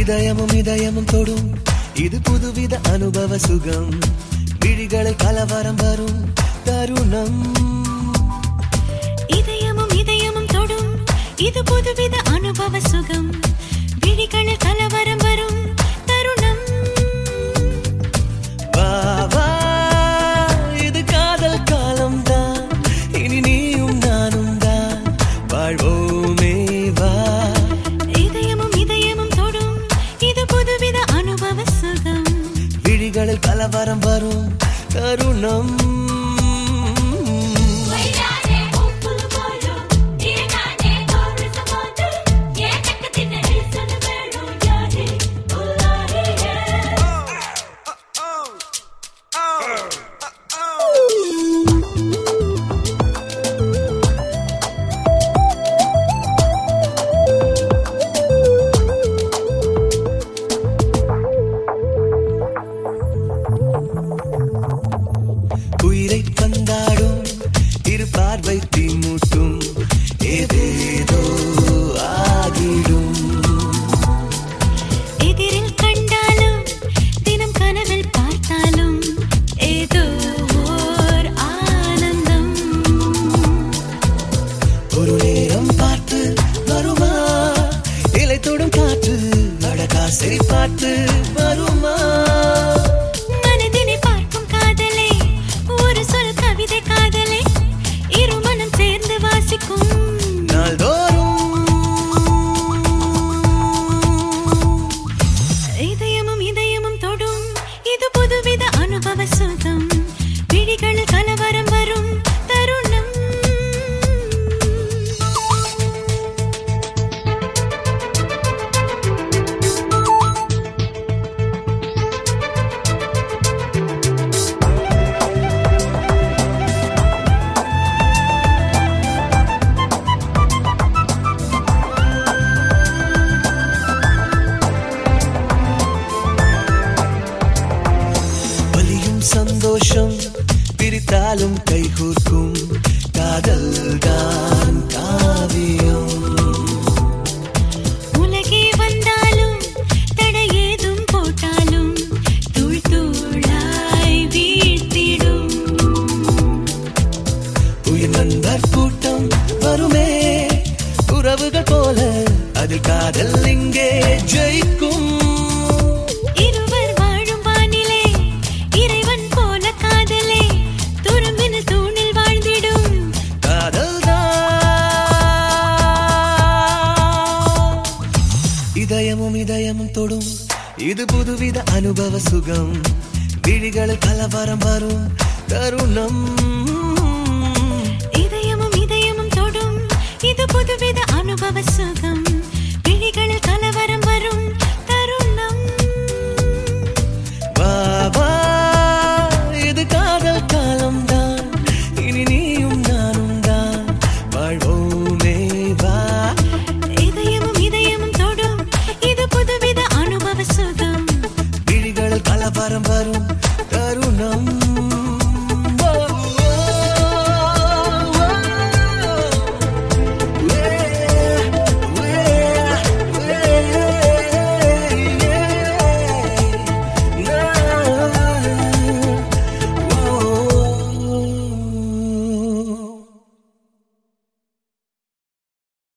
இதயமும் இதயமும் தொடும் இது புதுவித அனுபவ சுகம் விழிகளை கலவரம் வரும் தருணம் இதயமும் இதயமும் தொடும் இது புதுவித அனுபவ சுகம் விழிகளில் கலவரம் வரும் தருணம் வா வா இது காதல் காலம்தான் இனி நீயும் நானும் தான் வாழ்வோமே வா இதயமும் இதயமும் தொடும் இது புதுவித அனுபவ சுகம் விழிகளில் கலவரம் வரும் தருணம் உயிரை பந்தாடும் இரு பார்வை தீமூட்டும் ஏதேதோ ஆகிடும் எதிரில் கண்டாலும் தினம் கனவில் பார்த்தாலும் ஏதோ ஓர் ஆனந்தம் ஒரு நேரம் பார்த்து வருமா இலை தொடும் காற்று அழகாசை பார்த்து வருமா மனதினை பார்க்கும் காதலே ஒரு சொல் கவிதை காதலே இரு மனம் சேர்ந்து வாசிக்கும் நாள்தோறும் இதயமும் இதயமும் தொடும் இது புதுவித அனுபவ சுகம் விழிகளில் கலவரம் வரும் தருணம் வலியும் சந்தோஷம் பிரித்தாலும் கைகோர்க்கும் காதல் தான் காவியம் உலகே வந்தாலும் தடை ஏதும் போட்டாலும் தூள் தூளாய் வீழ்த்திடும் உயிர் நண்பர் கூட்டம் வருமே உறவுகள் போல அதில் காதல் இங்கே ஜெயிக்கும் இருவர் வாழும் வானிலே இறைவன் போல காதலே துரும்பினில் தூணில் வாழ்ந்திடும் காதல் இதயமும் இதயமும் தொடும் இது புதுவித அனுபவ சுகம் விழிகளில் கலவரம் வரும் தருணம் இதயமும் இதயமும் தொடும் இது புதுவித அனுபவ சுகம்